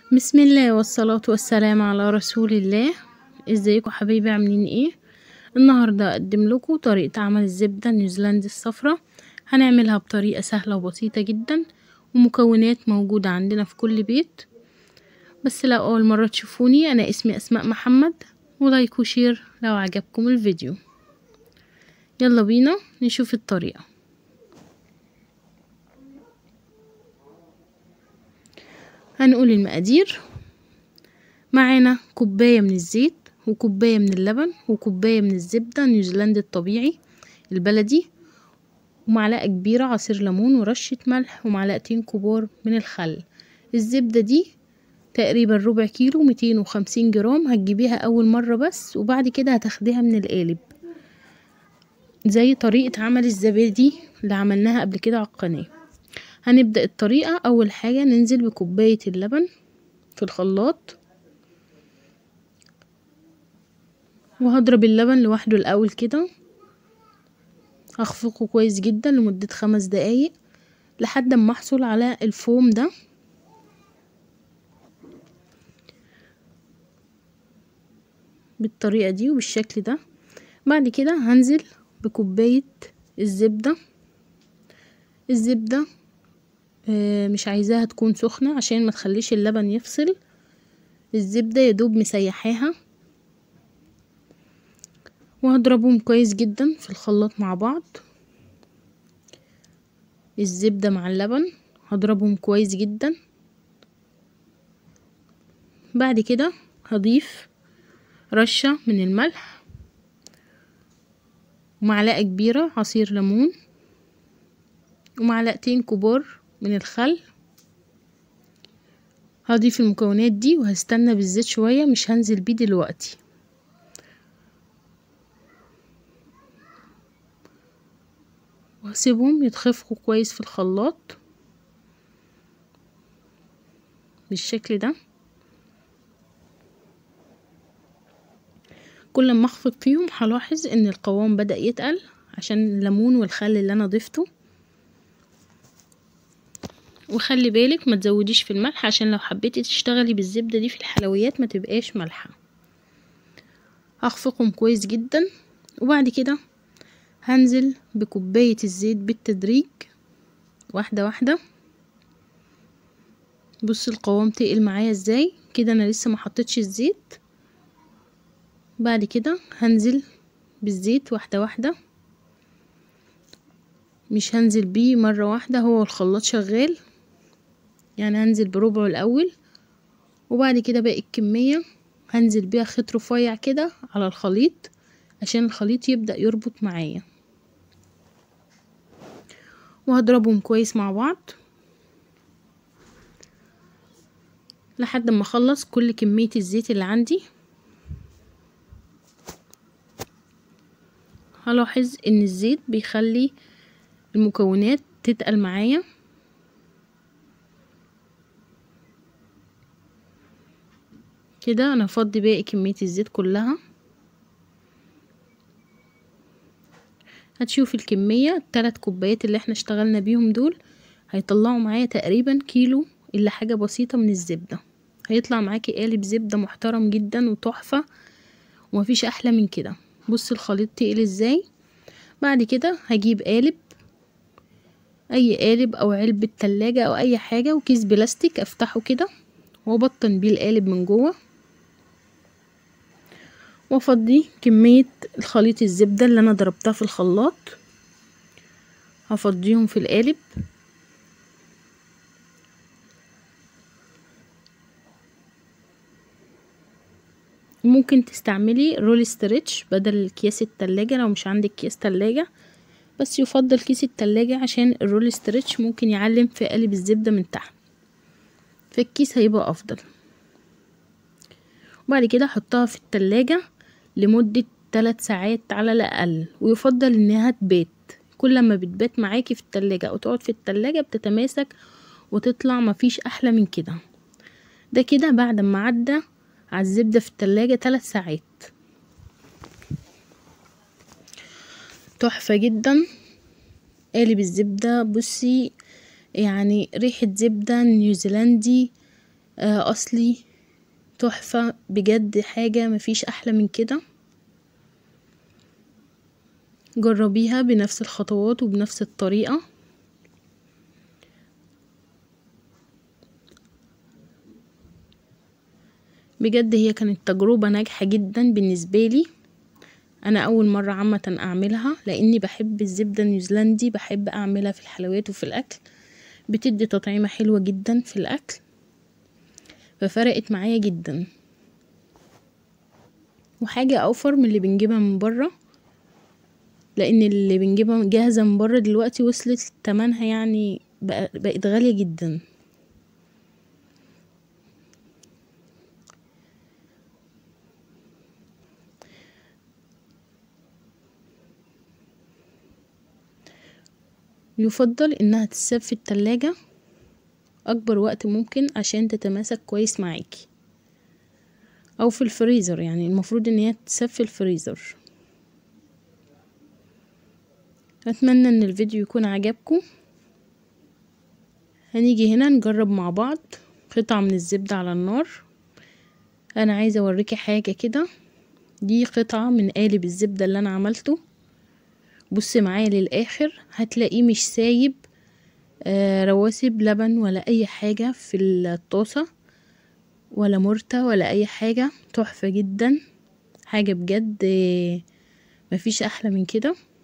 بسم الله والصلاة والسلام على رسول الله ازيكم حبايبي عاملين ايه النهاردة اقدم لكم طريقة عمل الزبدة النيوزيلندي الصفرة هنعملها بطريقة سهلة وبسيطة جدا ومكونات موجودة عندنا في كل بيت بس لو اول مرة تشوفوني انا اسمي اسماء محمد ولايك وشير لو عجبكم الفيديو يلا بينا نشوف الطريقة هنقول المقادير معانا كوباية من الزيت وكوباية من اللبن وكوباية من الزبدة نيوزيلندي الطبيعي البلدي ومعلقة كبيرة عصير ليمون ورشة ملح ومعلقتين كبار من الخل الزبدة دي تقريبا ربع كيلو ميتين وخمسين جرام هتجيبيها أول مرة بس وبعد كده هتاخديها من القالب زي طريقة عمل الزبادي اللي عملناها قبل كده على القناة هنبدأ الطريقة أول حاجة ننزل بكوباية اللبن في الخلاط وهضرب اللبن لوحده الأول كده هخفقه كويس جدا لمدة خمس دقايق لحد ما احصل على الفوم ده بالطريقة دي وبالشكل ده بعد كده هنزل بكوباية الزبدة الزبدة مش عايزاها تكون سخنة عشان ما تخليش اللبن يفصل الزبدة يدوب مسيحاها وهضربهم كويس جدا في الخلاط مع بعض الزبدة مع اللبن هضربهم كويس جدا بعد كده هضيف رشة من الملح ومعلقة كبيرة عصير ليمون ومعلقتين كبار من الخل هضيف المكونات دي وهستنى بالزيت شوية مش هنزل بيه دلوقتي وهسيبهم يتخفقوا كويس في الخلاط بالشكل ده كل ما اخفق فيهم هلاحظ ان القوام بدأ يتقل عشان الليمون والخل اللي انا ضفته وخلي بالك ما تزوديش في الملح عشان لو حبيتي تشتغلي بالزبدة دي في الحلويات ما تبقاش مالحة هخفقهم كويس جدا وبعد كده هنزل بكوباية الزيت بالتدريج واحدة واحدة بص القوام تقل معايا ازاي كده انا لسه ما حطيتش الزيت بعد كده هنزل بالزيت واحدة واحدة مش هنزل بيه مرة واحدة هو الخلاط شغال يعني هنزل بربعه الأول وبعد كده باقي الكمية هنزل بيها خيط رفيع كده على الخليط عشان الخليط يبدأ يربط معايا وهضربهم كويس مع بعض لحد ما اخلص كل كمية الزيت اللي عندي هلاحظ ان الزيت بيخلي المكونات تتقل معايا كده انا هفضي باقي كمية الزيت كلها هتشوف الكمية التلات كوبايات اللي احنا اشتغلنا بيهم دول هيطلعوا معايا تقريبا كيلو الا حاجة بسيطة من الزبدة هيطلع معاكي قالب زبدة محترم جدا وتحفة ومفيش احلى من كده بص الخليط تقل ازاي بعد كده هجيب قالب اي قالب او علبة تلاجة او اي حاجة وكيس بلاستيك افتحه كده وابطن بيه القالب من جوه وافضي كمية الخليط الزبدة اللي انا ضربتها في الخلاط هفضيهم في القالب ممكن تستعملي رول ستريتش بدل كياس التلاجة لو مش عندك كياس تلاجة بس يفضل كيس التلاجة عشان الرول ستريتش ممكن يعلم في قالب الزبدة من تحت فالكيس هيبقى افضل وبعد كده احطها في التلاجة لمدة 3 ساعات على الأقل ويفضل إنها تبات كل ما بتبات معاكي في التلاجة أو تقعد في التلاجة بتتماسك وتطلع مفيش أحلى من كده ده كده بعد ما عدى على الزبدة في التلاجة 3 ساعات تحفة جدا قالب الزبدة بصي يعني ريحة زبدة نيوزيلندي آه اصلي تحفة بجد حاجة مفيش احلى من كده جربيها بنفس الخطوات وبنفس الطريقة بجد هي كانت تجربة ناجحة جدا بالنسبة لي انا اول مرة عامة اعملها لاني بحب الزبدة النيوزيلندي بحب اعملها في الحلويات وفي الاكل بتدي تطعيمة حلوة جدا في الاكل ففرقت معايا جدا وحاجة اوفر من اللي بنجيبها من برا لان اللي بنجيبها جاهزة من برا دلوقتي وصلت تمنها يعني بقت غالية جدا يفضل انها تتساب في التلاجة اكبر وقت ممكن عشان تتماسك كويس معاكي او في الفريزر يعني المفروض ان هي تتساب في الفريزر اتمنى ان الفيديو يكون عجبكم هنيجي هنا نجرب مع بعض قطعة من الزبدة على النار انا عايزة اوريكي حاجة كده دي قطعة من قالب الزبدة اللي انا عملته بص معايا للاخر هتلاقيه مش سايب آه رواسب لبن ولا اي حاجة في الطاسة ولا مرتة ولا اي حاجة تحفة جدا حاجة بجد آه مفيش احلى من كده